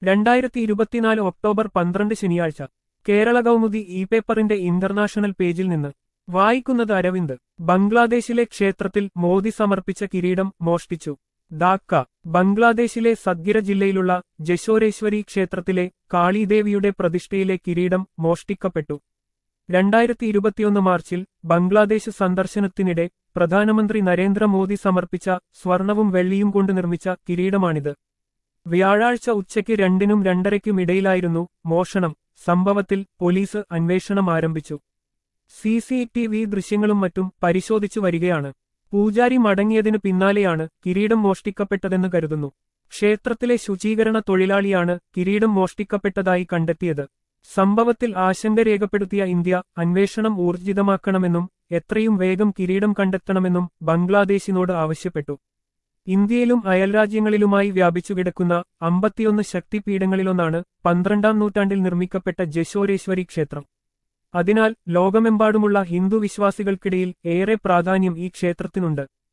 രണ്ടായിരത്തി ഇരുപത്തിനാല് ഒക്ടോബർ പന്ത്രണ്ട് ശനിയാഴ്ച കേരള കൗമുദി ഇ പേപ്പറിന്റെ ഇന്റർനാഷണൽ പേജിൽ നിന്ന് വായിക്കുന്നത് അരവിന്ദ് ബംഗ്ലാദേശിലെ ക്ഷേത്രത്തിൽ മോദി സമർപ്പിച്ച കിരീടം മോഷ്ടിച്ചു ധാക്ക ബംഗ്ലാദേശിലെ സദ്ഗിര ജില്ലയിലുള്ള ജശോരേശ്വരി ക്ഷേത്രത്തിലെ കാളിദേവിയുടെ പ്രതിഷ്ഠയിലെ കിരീടം മോഷ്ടിക്കപ്പെട്ടു രണ്ടായിരത്തി ഇരുപത്തിയൊന്ന് മാർച്ചിൽ ബംഗ്ലാദേശ് സന്ദർശനത്തിനിടെ പ്രധാനമന്ത്രി നരേന്ദ്രമോദി സമർപ്പിച്ച സ്വർണവും വെള്ളിയും കൊണ്ട് നിർമ്മിച്ച കിരീടമാണിത് വ്യാഴാഴ്ച ഉച്ചയ്ക്ക് രണ്ടിനും രണ്ടരയ്ക്കും ഇടയിലായിരുന്നു മോഷണം സംഭവത്തിൽ പോലീസ് അന്വേഷണം ആരംഭിച്ചു സി സി ടി വി ദൃശ്യങ്ങളും മറ്റും പരിശോധിച്ചു വരികയാണ് പൂജാരി മടങ്ങിയതിനു പിന്നാലെയാണ് കിരീടം മോഷ്ടിക്കപ്പെട്ടതെന്ന് കരുതുന്നു ക്ഷേത്രത്തിലെ ശുചീകരണ തൊഴിലാളിയാണ് കിരീടം മോഷ്ടിക്കപ്പെട്ടതായി കണ്ടെത്തിയത് സംഭവത്തിൽ ആശങ്ക രേഖപ്പെടുത്തിയ ഇന്ത്യ അന്വേഷണം ഊർജിതമാക്കണമെന്നും എത്രയും വേഗം കിരീടം കണ്ടെത്തണമെന്നും ബംഗ്ലാദേശിനോട് ആവശ്യപ്പെട്ടു ഇന്ത്യയിലും അയൽരാജ്യങ്ങളിലുമായി വ്യാപിച്ചുകിടക്കുന്ന അമ്പത്തിയൊന്ന് ശക്തിപീഠങ്ങളിലൊന്നാണ് പന്ത്രണ്ടാം നൂറ്റാണ്ടിൽ നിർമ്മിക്കപ്പെട്ട ജശോരേശ്വരി ക്ഷേത്രം അതിനാൽ ലോകമെമ്പാടുമുള്ള ഹിന്ദു വിശ്വാസികൾക്കിടയിൽ ഏറെ പ്രാധാന്യം ഈ ക്ഷേത്രത്തിനുണ്ട്